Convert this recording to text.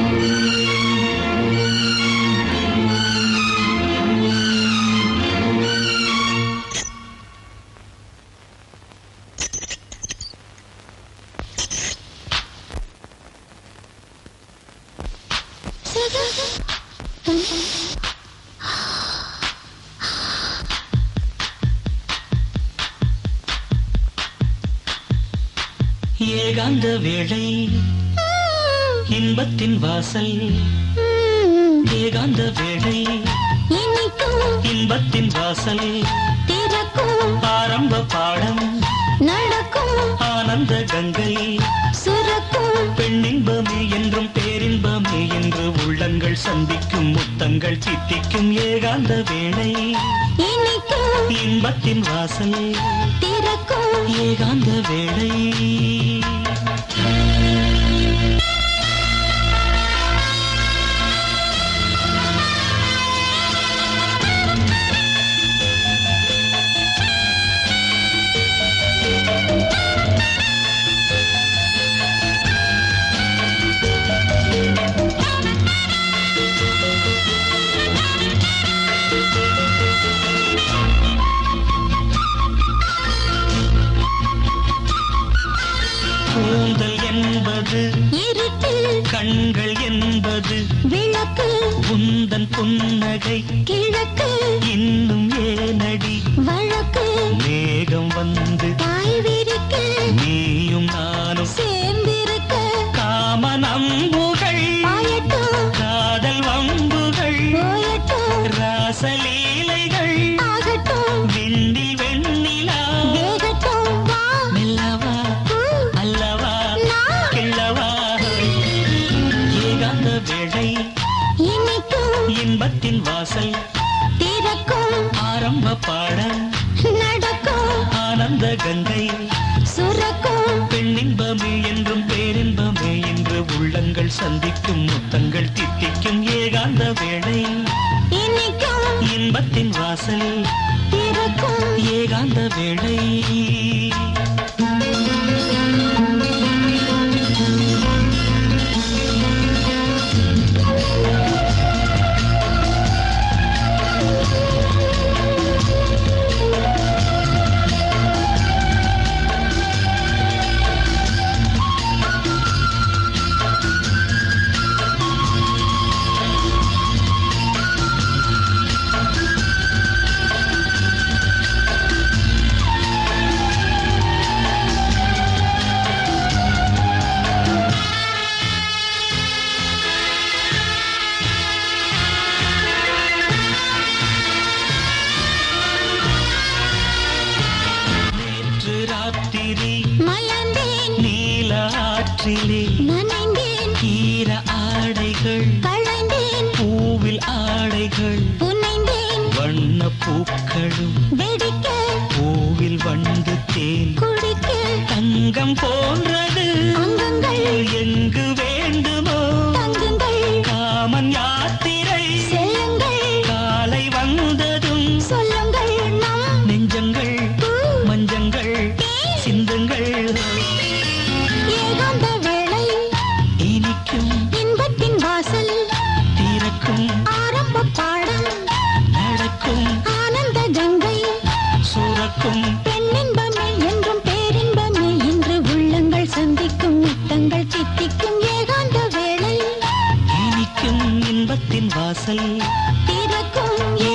ஏகாந்த வேளை இன்பத்தின் வாசல் ஏகாந்த வேளை இனிக்கும் இன்பத்தின் வாசல் திறக்கும் ஆரம்ப பாடம் நடக்கும் ஆனந்த கங்கை சுரக்கும் பெண்ணின்பமே என்றும் பேரின்பமே என்று உள்ளங்கள் சந்திக்கும் முத்தங்கள் சித்திக்கும் ஏகாந்த வேளை இனிக்கும் இன்பத்தின் வாசல் திறக்கும் ஏகாந்த வேளை கூந்தல் என்பது இருட்டு கண்கள் என்பது விளக்கு உந்தன் புன்னகை கிழக்கு இன்னும் ஏனடி வழக்கு மேகம் வந்து தாய் விரிக்க நீயும் நானும் சேர்ந்திருக்க காம நம்புகள் பாயட்டும் காதல் வம்புகள் போயட்டும் ராசலீலைகள் ஆகட்டும் விண்ணில் வெண்ணிலா வேகட்டும் வா மெல்லவா ம், அல்லவா நான் கிள்ளவா ஏகாந்த வேளை இனிக்கும் இன்பத்தின் வாசல் திறக்கும் ஆரம்ப பாடம் நடக்கும் ஆனந்த கங்கை சுரக்கும் பெண்ணின்பமே என்றும் பேரின்பமே என்று உள்ளங்கள் சந்திக்கும் முத்தங்கள் தித்திக்கும் ஏகாந்த வேளை இனிக்கும் இன்பத்தின் வாசல் திறக்கும் ஏகாந்த வேளை நேற்று ராத்திரி மலர்ந்தேன் நீல ஆற்றிலே நனைந்தேன் ஈர ஆடைகள் களைந்தேன் பூவில் ஆடைகள் புனைந்தேன் வண்ண பூக்களும் வெடிக்க பூவில் வண்டு தேன் குடிக்க தங்கம் போன்றது அங்கங்கள் எங்கு வேண்டுமோ தங்குங்கள் காமன் யாத்திரை செல்லுங்கள் காலை வந்ததும் சொல்லுங்கள் நம் நெஞ்சங்கள் மஞ்சங்கள் சிந்துங்கள் ஏகாந்த வேளை இனிக்கும் இன்பத்தின் வாசல் தீரக்கும் ஆரம்ப பாடம் நடக்கும் ஆனந்த கங்கை சுரக்கும் பெண்ணின்பமே என்றும் பேரின்பமே என்று உள்ளங்கள் சந்திக்கும் முத்தங்கள் சித்திக்கும் ஏகாந்த வேளை இனிக்கும் இன்பத்தின் வாசல் திறக்கும்